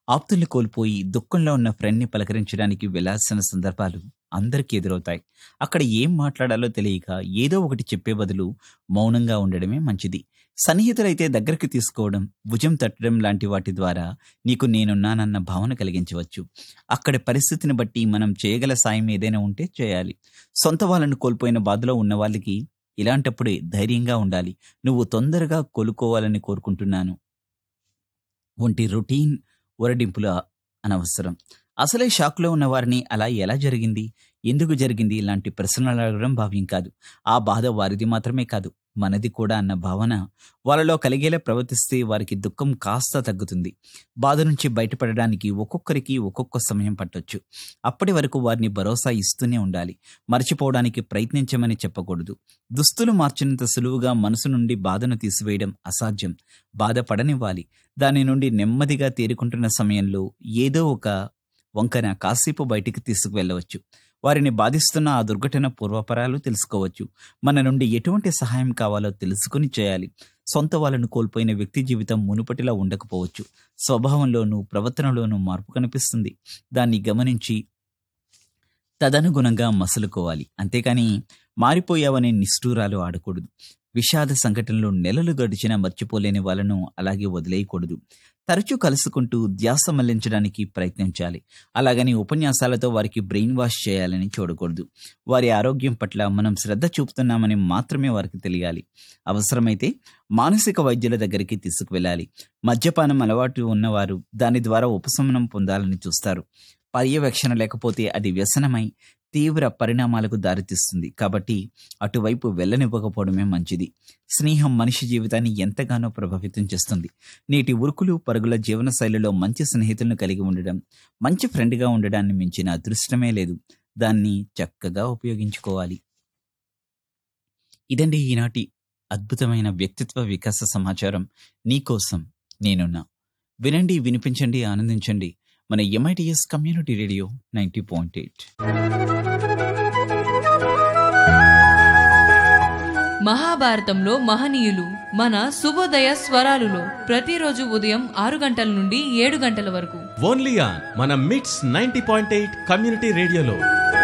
ఆప్తుల్ని కోల్పోయి దుఃఖంలో ఉన్న ఫ్రెండ్ని పలకరించడానికి వెళ్లాల్సిన సందర్భాలు అందరికీ ఎదురవుతాయి అక్కడ ఏం మాట్లాడాలో తెలియక ఏదో ఒకటి చెప్పే బదులు మౌనంగా ఉండడమే మంచిది సన్నిహితులైతే దగ్గరికి తీసుకోవడం భుజం తట్టడం లాంటి వాటి ద్వారా నీకు నేనున్నానన్న భావన కలిగించవచ్చు అక్కడి పరిస్థితిని బట్టి మనం చేయగల సాయం ఏదైనా ఉంటే చేయాలి సొంత వాళ్ళను కోల్పోయిన బాధలో ఉన్న వాళ్ళకి ఇలాంటప్పుడే ధైర్యంగా ఉండాలి నువ్వు తొందరగా కోలుకోవాలని కోరుకుంటున్నాను వంటి రొటీన్ ఊరడింపుల అనవసరం అసలే షాక్లో ఉన్న వారిని అలా ఎలా జరిగింది ఎందుకు జరిగింది ఇలాంటి ప్రశ్నలు అడగడం భావ్యం కాదు ఆ బాధ వారిది మాత్రమే కాదు మనది కూడా అన్న భావన వాళ్ళలో కలిగేలా ప్రవర్తిస్తే వారికి దుఃఖం కాస్త తగ్గుతుంది బాధ నుంచి బయటపడడానికి ఒక్కొక్కరికి ఒక్కొక్క సమయం పట్టొచ్చు అప్పటి వరకు వారిని భరోసా ఇస్తూనే ఉండాలి మర్చిపోవడానికి ప్రయత్నించమని చెప్పకూడదు దుస్తులు మార్చినంత సులువుగా మనసు నుండి బాధను తీసివేయడం అసాధ్యం బాధపడనివ్వాలి దాని నుండి నెమ్మదిగా తేరుకుంటున్న సమయంలో ఏదో ఒక వంకన కాసేపు బయటికి తీసుకువెళ్ళవచ్చు వారిని బాధిస్తున్న ఆ దుర్ఘటన పూర్వపరాలు తెలుసుకోవచ్చు మన నుండి ఎటువంటి సహాయం కావాలో తెలుసుకుని చేయాలి సొంత వాళ్ళను కోల్పోయిన వ్యక్తి జీవితం మునుపటిలా ఉండకపోవచ్చు స్వభావంలోనూ ప్రవర్తనలోనూ మార్పు కనిపిస్తుంది దాన్ని గమనించి తదనుగుణంగా మసలుకోవాలి అంతేకాని మారిపోయావనే నిష్ఠూరాలు ఆడకూడదు విషాద సంఘటనలు నెలలు గడిచినా మర్చిపోలేని వాళ్ళను అలాగే వదిలేయకూడదు తరచూ కలుసుకుంటూ ధ్యాస మళ్లించడానికి ప్రయత్నించాలి అలాగని ఉపన్యాసాలతో వారికి బ్రెయిన్ వాష్ చేయాలని చూడకూడదు వారి ఆరోగ్యం పట్ల మనం శ్రద్ధ చూపుతున్నామని మాత్రమే వారికి తెలియాలి అవసరమైతే మానసిక వైద్యుల దగ్గరికి తీసుకువెళ్ళాలి మద్యపానం అలవాటు ఉన్నవారు దాని ద్వారా ఉపశమనం పొందాలని చూస్తారు పర్యవేక్షణ లేకపోతే అది వ్యసనమై తీవ్ర పరిణామాలకు దారితీస్తుంది కాబట్టి అటువైపు వెళ్ళనివ్వకపోవడమే మంచిది స్నేహం మనిషి జీవితాన్ని ఎంతగానో ప్రభావితం చేస్తుంది నేటి ఉరుకులు పరుగుల జీవన శైలిలో మంచి స్నేహితులను కలిగి ఉండడం మంచి ఫ్రెండ్గా ఉండడాన్ని మించిన అదృష్టమే లేదు దాన్ని చక్కగా ఉపయోగించుకోవాలి ఇదండి ఈనాటి అద్భుతమైన వ్యక్తిత్వ వికాస సమాచారం నీకోసం నేనున్నా వినండి వినిపించండి ఆనందించండి మన MITS community radio ninety point eight మహాభారతంలో మహనీయులు మన శుభోదయ స్వరాలులో ప్రతిరోజు ఉదయం ఆరు గంటల నుండి ఏడు గంటల వరకు ఓన్లీ ఆన్ మన మిట్స్ నైన్టీ పాయింట్ ఎయిట్ కమ్యూనిటీ రేడియోలో